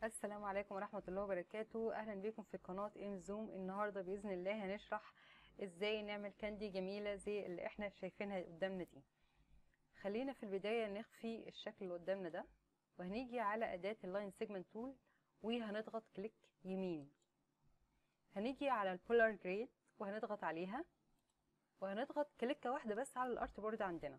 السلام عليكم ورحمة الله وبركاته أهلا بكم في قناة ام زوم النهاردة بإذن الله هنشرح ازاي نعمل كاندي جميلة زي اللي احنا شايفينها قدامنا دي خلينا في البداية نخفي الشكل اللي قدامنا ده وهنيجي على أداة اللاين سيجمنت تول وهنضغط كليك يمين هنيجي على البولار جريد وهنضغط عليها وهنضغط كليكة واحدة بس على الارت بورد عندنا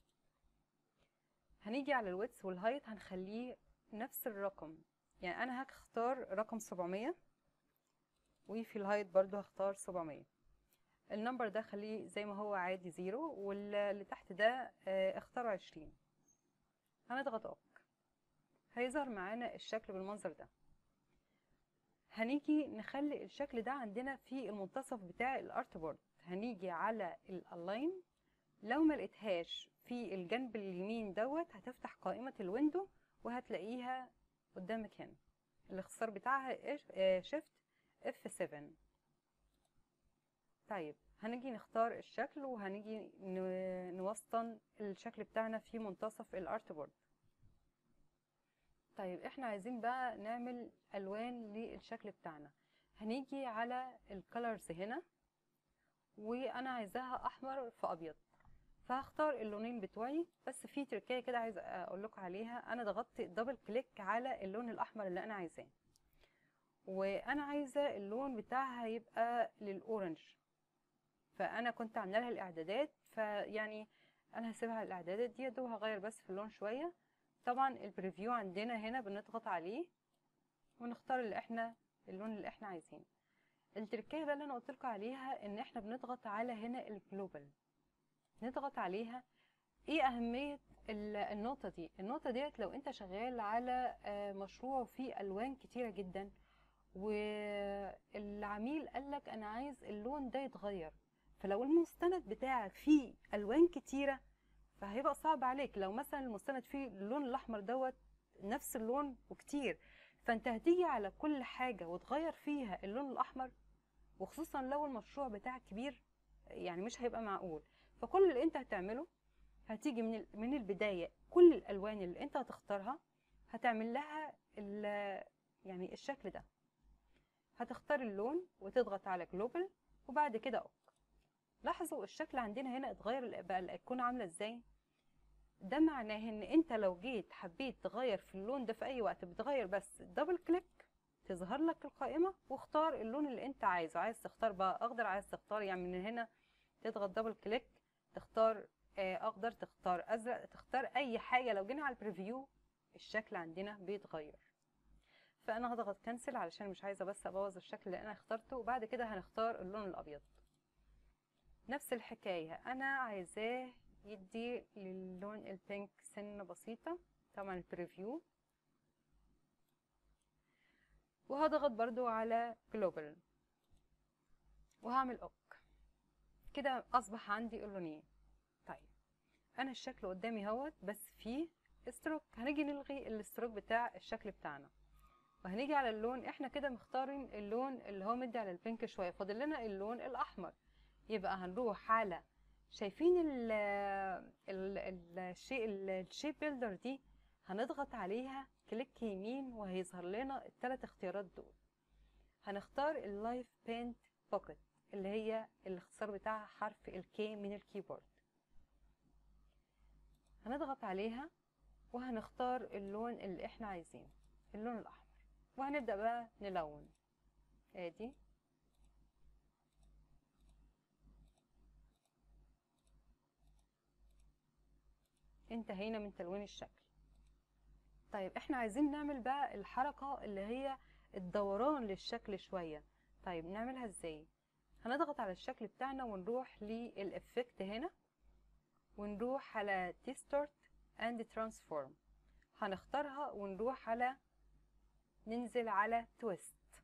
هنيجي على الويتس والهايت هنخليه نفس الرقم يعني انا هختار رقم 700 وفي الهايت برضو هختار 700 النمبر ده خليه زي ما هو عادي زيرو واللي تحت ده اختاره 20 هنضغط اوك هيظهر معانا الشكل بالمنظر ده هنيجي نخلي الشكل ده عندنا في المنتصف بتاع الارت بورد هنيجي على الالاين لو ما لقيتهاش في الجنب اليمين دوت هتفتح قائمة الويندو وهتلاقيها قدامك هنا الاختصار بتاعها شيفت اف 7 طيب هنيجي نختار الشكل وهنيجي نوسطن الشكل بتاعنا في منتصف الارت بورد طيب احنا عايزين بقى نعمل الوان للشكل بتاعنا هنيجي على الكالرز هنا وانا عايزاها احمر في ابيض فهختار اللونين بتوعي بس في تركية كده عايزه اقول لكم عليها انا ضغطت دبل كليك على اللون الاحمر اللي انا عايزاه وانا عايزه اللون بتاعها يبقى للاورنج فانا كنت عامله لها الاعدادات فيعني انا هسيبها الاعدادات دي وهغير بس في اللون شويه طبعا البريفيو عندنا هنا بنضغط عليه ونختار اللي احنا اللون اللي احنا عايزينه التركية بقى اللي انا قلت لكم عليها ان احنا بنضغط على هنا الجلوبال نضغط عليها ايه اهمية النقطة دي النقطة ديت لو انت شغال على مشروع فيه الوان كتيرة جدا والعميل قالك انا عايز اللون ده يتغير فلو المستند بتاعك فيه الوان كتيرة فهيبقى صعب عليك لو مثلا المستند فيه اللون الاحمر دوت نفس اللون وكتير فانت هتيجي على كل حاجة وتغير فيها اللون الاحمر وخصوصا لو المشروع بتاعك كبير يعني مش هيبقى معقول فكل اللي انت هتعمله هتيجي من من البدايه كل الالوان اللي انت هتختارها هتعمل لها يعني الشكل ده هتختار اللون وتضغط على جلوبال وبعد كده اوك لاحظوا الشكل عندنا هنا اتغير بقى الايقونه عامله ازاي ده معناه ان انت لو جيت حبيت تغير في اللون ده في اي وقت بتغير بس دبل كليك تظهر لك القائمه واختار اللون اللي انت عايزه عايز تختار بقى اخضر عايز تختار يعني من هنا تضغط دبل كليك تختار اخضر تختار ازرق تختار اي حاجه لو جينا على البريفيو الشكل عندنا بيتغير فانا هضغط كنسل علشان مش عايزه بس ابوظ الشكل اللي انا اخترته وبعد كده هنختار اللون الابيض نفس الحكايه انا عايزاه يدي للون البينك سنه بسيطه طبعا البريفيو وهضغط برضو على جلوبال وهعمل اوك كده اصبح عندي اللونين طيب انا الشكل قدامي اهوت بس فيه استروك هنيجي نلغي الاستروك بتاع الشكل بتاعنا وهنيجي على اللون احنا كده مختارين اللون اللي هو مدي على البينك شويه فاضل لنا اللون الاحمر يبقى هنروح على شايفين ال ال الشيء الشيب بيلدر دي هنضغط عليها كليك يمين وهيظهر لنا الثلاث اختيارات دول هنختار اللايف بينت بوكيت اللي هي الاختصار بتاعها حرف الكي من الكيبورد هنضغط عليها وهنختار اللون اللي احنا عايزينه اللون الاحمر وهنبدأ بقى نلون ادي انتهينا من تلوين الشكل طيب احنا عايزين نعمل بقى الحركة اللي هي الدوران للشكل شوية طيب نعملها ازاي هنضغط على الشكل بتاعنا ونروح للإفكت هنا ونروح على Distort and Transform هنختارها ونروح على ننزل على Twist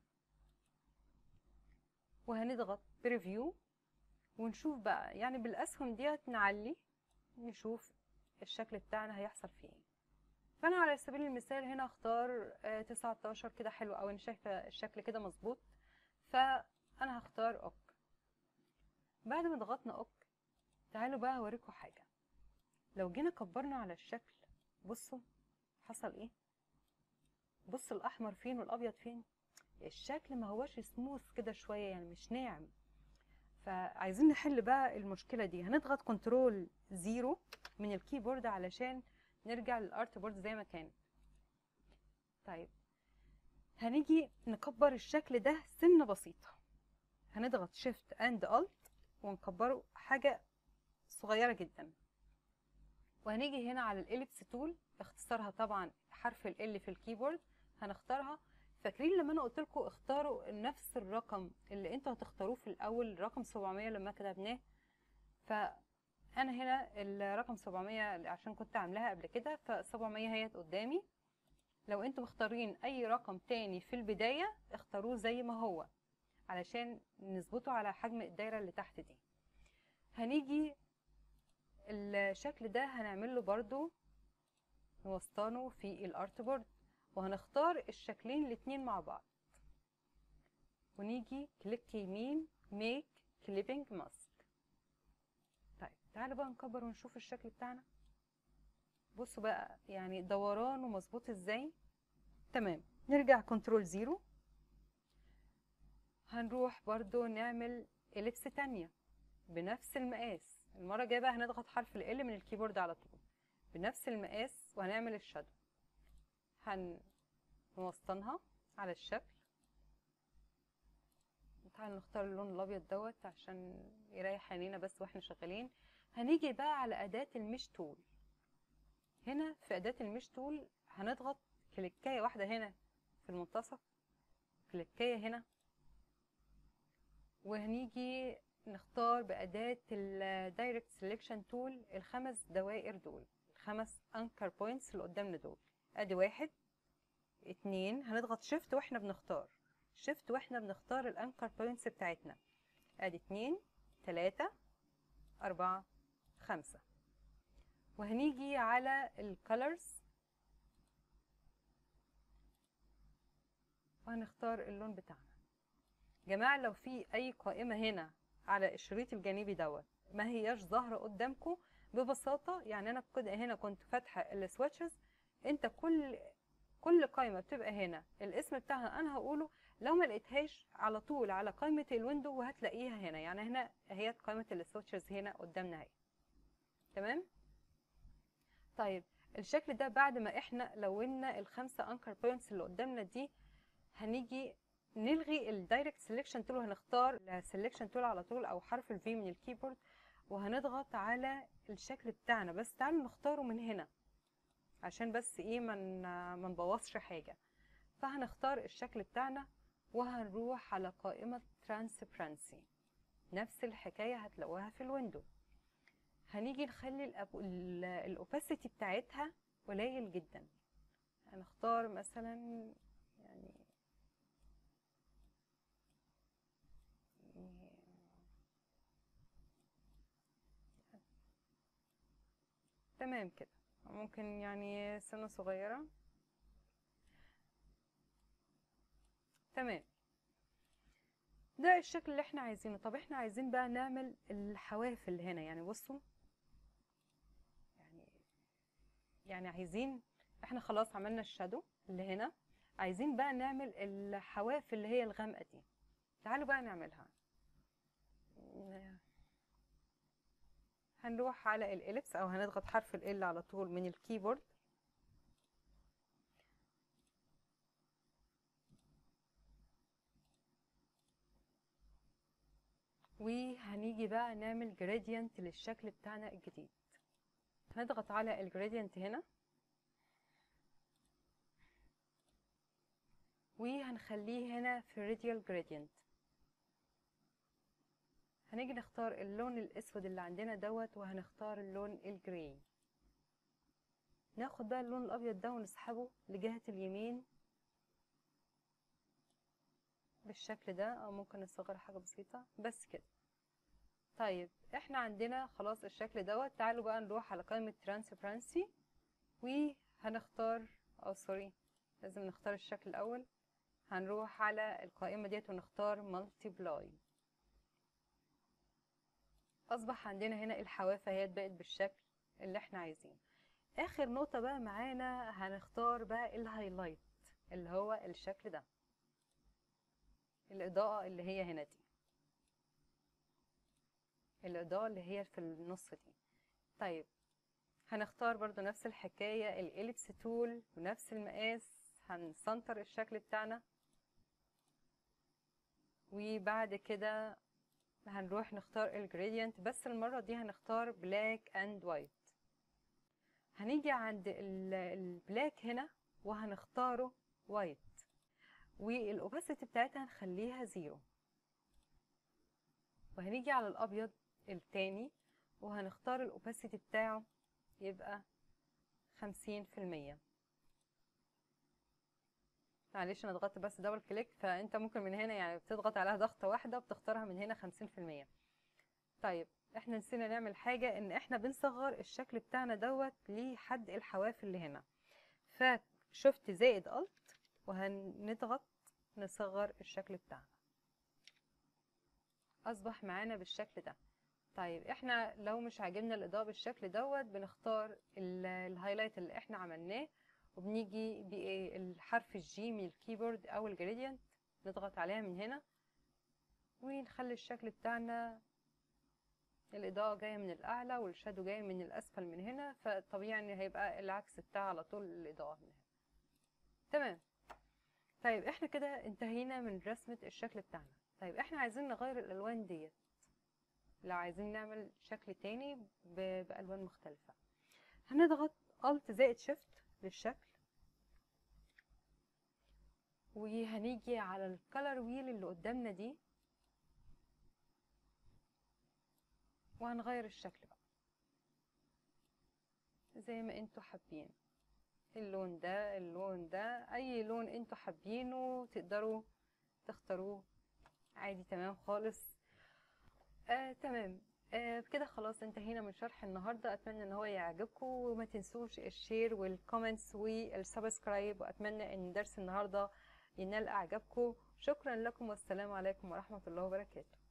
وهنضغط Preview ونشوف بقى يعني بالأسهم ديت نعلي نشوف الشكل بتاعنا هيحصل فيه ايه فأنا على سبيل المثال هنا اختار 19 كده حلو أوي أنا شايفة الشكل كده مظبوط فأنا هختار اوك بعد ما ضغطنا اوك تعالوا بقى اوريكم حاجه لو جينا كبرنا على الشكل بصوا حصل ايه بص الاحمر فين والابيض فين الشكل ما هوش سموث كده شويه يعني مش ناعم فعايزين نحل بقى المشكله دي هنضغط كنترول زيرو من الكيبورد علشان نرجع للارت بورد زي ما كان طيب هنيجي نكبر الشكل ده سنه بسيطه هنضغط شيفت اند الت ونكبره حاجه صغيره جدا وهنيجي هنا على الاليبس تول اختصارها طبعا حرف ال في الكيبورد هنختارها فاكرين لما انا قلت لكم اختاروا نفس الرقم اللي انتوا هتختاروه في الاول رقم 700 لما كتبناه فانا هنا الرقم 700 عشان كنت عاملاها قبل كده ف 700 هي قدامي لو انتوا مختارين اي رقم تاني في البدايه اختاروه زي ما هو علشان نظبطه على حجم الدايره اللي تحت دي هنيجي الشكل ده هنعمل له برضو نوسطنه في الارت بورد وهنختار الشكلين الاتنين مع بعض ونيجي كليك يمين ميك كليبنج ماسك طيب تعالوا بقى نكبر ونشوف الشكل بتاعنا بصوا بقى يعني دوران ومظبوط ازاي تمام نرجع كنترول زيرو هنروح برضو نعمل إليبس تانية بنفس المقاس المرة الجاية بقى هنضغط حرف ال من الكيبورد على طول بنفس المقاس وهنعمل الشادو هنوسطنها على الشكل تعالوا نختار اللون الابيض دوت عشان يريح عينينا بس واحنا شغالين هنيجي بقى على اداة المش تول هنا في اداة المش تول هنضغط كليكاية واحدة هنا في المنتصف كليكاية هنا وهنيجي نختار بأداة الدايركت سيلكشن تول الخمس دوائر دول الخمس انكر بوينتس اللي قدامنا دول ادي واحد اتنين هنضغط شيفت واحنا بنختار شيفت واحنا بنختار الانكر بوينتس بتاعتنا ادي اتنين تلاتة اربعة خمسة وهنيجي على الكالرز وهنختار اللون بتاعنا جماعة لو في اي قائمة هنا على الشريط الجانبي دوت ما هياش ظاهرة قدامكم ببساطة يعني انا كده هنا كنت فاتحة السواتشز انت كل كل قائمة بتبقى هنا الاسم بتاعها انا هقوله لو ما لقيتهاش على طول على قائمة الويندو وهتلاقيها هنا يعني هنا هي قائمة السواتشز هنا قدامنا اهي تمام طيب الشكل ده بعد ما احنا لونا الخمسة انكر بوينتس اللي قدامنا دي هنيجي نلغي الدايركت سيلكشن تول وهنختار السيلكشن تول على طول او حرف الفي من الكيبورد وهنضغط على الشكل بتاعنا بس تعالوا نختاره من هنا عشان بس ايه من ما نبوظش حاجه فهنختار الشكل بتاعنا وهنروح على قائمه ترانسبرنسي نفس الحكايه هتلاقوها في الويندو هنيجي نخلي الاوباسيتي بتاعتها قليل جدا هنختار مثلا يعني تمام كده ممكن يعني سنة صغيرة تمام ده الشكل اللي احنا عايزينه طب احنا عايزين بقى نعمل الحواف اللي هنا يعني بصوا يعني يعني عايزين احنا خلاص عملنا الشادو اللي هنا عايزين بقى نعمل الحواف اللي هي الغامقة دي تعالوا بقى نعملها هنروح على الإليبس أو هنضغط حرف ال على طول من الكيبورد وهنيجي بقى نعمل جرادينت للشكل بتاعنا الجديد هنضغط على الجرادينت هنا وهنخليه هنا في راديال جرادينت هنيجي نختار اللون الاسود اللي عندنا دوت وهنختار اللون الجراي ناخد بقى اللون الابيض ده ونسحبه لجهة اليمين بالشكل ده او ممكن نصغر حاجة بسيطة بس كده طيب احنا عندنا خلاص الشكل دوت تعالوا بقى نروح على قائمة ترانسبرنسي وهنختار او سوري لازم نختار الشكل الاول هنروح على القائمة ديت ونختار مالتيبلاي اصبح عندنا هنا الحواف اهيت بقت بالشكل اللي احنا عايزينه اخر نقطه بقى معانا هنختار بقى الهايلايت اللي هو الشكل ده الإضاءة اللي هي هنا دي الإضاءة اللي هي في النص دي طيب هنختار برضو نفس الحكاية الإليبس تول ونفس المقاس هنسنتر الشكل بتاعنا وبعد كده هنروح نختار الجريدينت بس المرة دي هنختار بلاك اند وايت هنيجي عند البلاك هنا وهنختاره وايت والاوباسيتي بتاعتها هنخليها زيرو وهنيجي على الابيض التاني وهنختار الاوباسيتي بتاعه يبقى خمسين في المية معلش انا ضغطت بس دبل كليك فانت ممكن من هنا يعني بتضغط عليها ضغطة واحدة وبتختارها من هنا خمسين في المية طيب احنا نسينا نعمل حاجة ان احنا بنصغر الشكل بتاعنا دوت لحد الحواف اللي هنا فشفت زائد الت وهنضغط نصغر الشكل بتاعنا اصبح معانا بالشكل ده طيب احنا لو مش عاجبنا الاضاءه بالشكل دوت بنختار الهايلايت اللي احنا عملناه وبنيجي بالحرف الجي من الكيبورد او الجريدينت نضغط عليها من هنا ونخلي الشكل بتاعنا الإضاءة جاية من الأعلى والشادو جاي من الأسفل من هنا فطبيعي إن هيبقى العكس بتاع على طول الإضاءة من هنا تمام طيب احنا كده انتهينا من رسمة الشكل بتاعنا طيب احنا عايزين نغير الألوان ديت لو عايزين نعمل شكل تاني بألوان مختلفة هنضغط Alt زائد Shift للشكل وهنيجي على الكالر ويل اللي قدامنا دي وهنغير الشكل بقى زي ما انتوا حابين اللون ده اللون ده اي لون انتوا حابينه تقدروا تختاروه عادي تمام خالص آه تمام آه كده خلاص انتهينا من شرح النهارده اتمنى ان هو يعجبكم وما تنسوش الشير والكومنتس والسبسكرايب واتمنى ان درس النهارده ينال اعجابكم شكرا لكم والسلام عليكم ورحمه الله وبركاته